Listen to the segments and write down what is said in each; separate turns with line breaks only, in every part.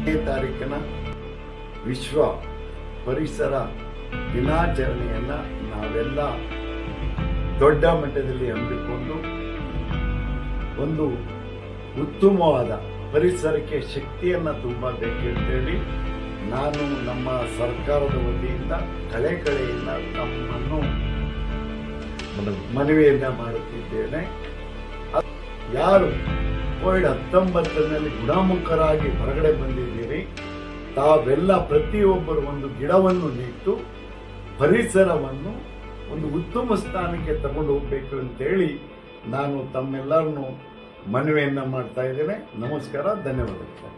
ಹತ್ತನೇ ತಾರೀಕಿನ ವಿಶ್ವ ಪರಿಸರ ದಿನಾಚರಣೆಯನ್ನ ನಾವೆಲ್ಲ ದೊಡ್ಡ ಮಟ್ಟದಲ್ಲಿ ಹಮ್ಮಿಕೊಂಡು ಒಂದು ಉತ್ತಮವಾದ ಪರಿಸರಕ್ಕೆ ಶಕ್ತಿಯನ್ನ ತುಂಬಬೇಕೆಂತೇಳಿ ನಾನು ನಮ್ಮ ಸರ್ಕಾರದ ವತಿಯಿಂದ ಕಳೆ ಕಳೆಯಿಂದ ತಮ್ಮನ್ನು ಮನವಿಯನ್ನ ಮಾಡುತ್ತಿದ್ದೇನೆ ಅದ್- ಯಾರು ಕೋವಿಡ್ ಹತ್ತೊಂಬತ್ತರಲ್ಲಿ ಗುಣಮುಖರಾಗಿ ಹೊರಗಡೆ ಬಂದಿದ್ದೀರಿ ತಾವೆಲ್ಲ ಪ್ರತಿಯೊಬ್ಬರು ಒಂದು ಗಿಡವನ್ನು ನೆಟ್ಟು ಪರಿಸರವನ್ನು ಒಂದು ಉತ್ತಮ ಸ್ಥಾನಕ್ಕೆ ತಗೊಂಡು ಹೋಗ್ಬೇಕು ಅಂತೇಳಿ ನಾನು ತಮ್ಮೆಲ್ಲರನ್ನು ಮನವಿಯನ್ನ ಮಾಡ್ತಾ ಇದ್ದೇನೆ ನಮಸ್ಕಾರ ಧನ್ಯವಾದಗಳು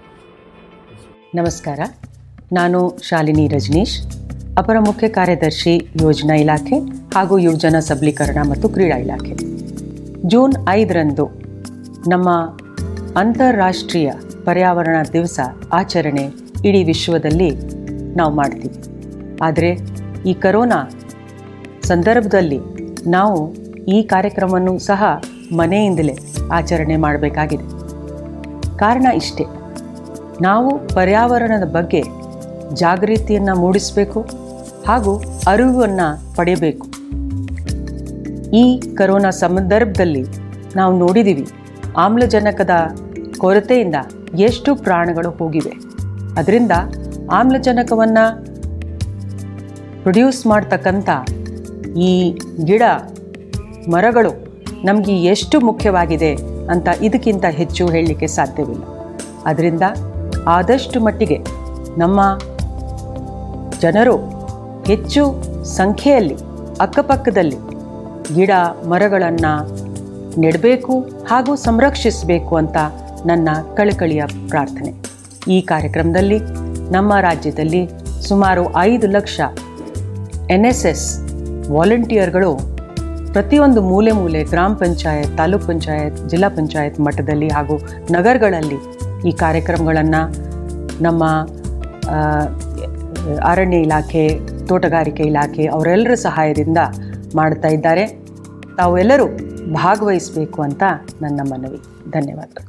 ನಮಸ್ಕಾರ ನಾನು ಶಾಲಿನಿ ರಜನೀಶ್ ಅಪರ ಮುಖ್ಯ ಕಾರ್ಯದರ್ಶಿ ಯೋಜನಾ ಇಲಾಖೆ ಹಾಗೂ ಯುವಜನ ಸಬಲೀಕರಣ ಮತ್ತು ಕ್ರೀಡಾ ಇಲಾಖೆ ಜೂನ್ ಐದರಂದು ನಮ್ಮ ಅಂತಾರಾಷ್ಟ್ರೀಯ ಪರ್ಯಾವರಣ ದಿವಸ ಆಚರಣೆ ಇಡೀ ವಿಶ್ವದಲ್ಲಿ ನಾವು ಮಾಡ್ತೀವಿ ಆದರೆ ಈ ಕರೋನಾ ಸಂದರ್ಭದಲ್ಲಿ ನಾವು ಈ ಕಾರ್ಯಕ್ರಮವನ್ನು ಸಹ ಮನೆಯಿಂದಲೇ ಆಚರಣೆ ಮಾಡಬೇಕಾಗಿದೆ ಕಾರಣ ಇಷ್ಟೇ ನಾವು ಪರ್ಯಾವರಣದ ಬಗ್ಗೆ ಜಾಗೃತಿಯನ್ನು ಮೂಡಿಸಬೇಕು ಹಾಗೂ ಅರಿವನ್ನು ಪಡೆಯಬೇಕು ಈ ಕರೋನಾ ಸಂದರ್ಭದಲ್ಲಿ ನಾವು ನೋಡಿದ್ದೀವಿ ಆಮ್ಲಜನಕದ ಕೊರತೆಯಿಂದ ಎಷ್ಟು ಪ್ರಾಣಗಳು ಹೋಗಿವೆ ಅದರಿಂದ ಆಮ್ಲಜನಕವನ್ನು ಪ್ರೊಡ್ಯೂಸ್ ಮಾಡ್ತಕ್ಕಂಥ ಈ ಗಿಡ ಮರಗಳು ನಮಗೆ ಎಷ್ಟು ಮುಖ್ಯವಾಗಿದೆ ಅಂತ ಇದಕ್ಕಿಂತ ಹೆಚ್ಚು ಹೇಳಲಿಕ್ಕೆ ಸಾಧ್ಯವಿಲ್ಲ ಅದರಿಂದ ಆದಷ್ಟು ಮಟ್ಟಿಗೆ ನಮ್ಮ ಜನರು ಹೆಚ್ಚು ಸಂಖ್ಯೆಯಲ್ಲಿ ಅಕ್ಕಪಕ್ಕದಲ್ಲಿ ಗಿಡ ಮರಗಳನ್ನು ನೆಡಬೇಕು ಹಾಗೂ ಸಂರಕ್ಷಿಸಬೇಕು ಅಂತ ನನ್ನ ಕಳಕಳಿಯ ಪ್ರಾರ್ಥನೆ ಈ ಕಾರ್ಯಕ್ರಮದಲ್ಲಿ ನಮ್ಮ ರಾಜ್ಯದಲ್ಲಿ ಸುಮಾರು ಐದು ಲಕ್ಷ ಎನ್ ಎಸ್ ಎಸ್ ವಾಲಂಟಿಯರ್ಗಳು ಪ್ರತಿಯೊಂದು ಮೂಲೆ ಮೂಲೆ ಗ್ರಾಮ ಪಂಚಾಯತ್ ತಾಲೂಕ್ ಪಂಚಾಯತ್ ಜಿಲ್ಲಾ ಪಂಚಾಯತ್ ಮಟ್ಟದಲ್ಲಿ ಹಾಗೂ ನಗರಗಳಲ್ಲಿ ಈ ಕಾರ್ಯಕ್ರಮಗಳನ್ನು ನಮ್ಮ ಆ, ಅರಣ್ಯ ಇಲಾಖೆ ತೋಟಗಾರಿಕೆ ಇಲಾಖೆ ಅವರೆಲ್ಲರ ಸಹಾಯದಿಂದ ಮಾಡ್ತಾ ಇದ್ದಾರೆ ತಾವೆಲ್ಲರೂ ಭಾಗವಹಿಸಬೇಕು ಅಂತ ನನ್ನ ಮನವಿ ಧನ್ಯವಾದ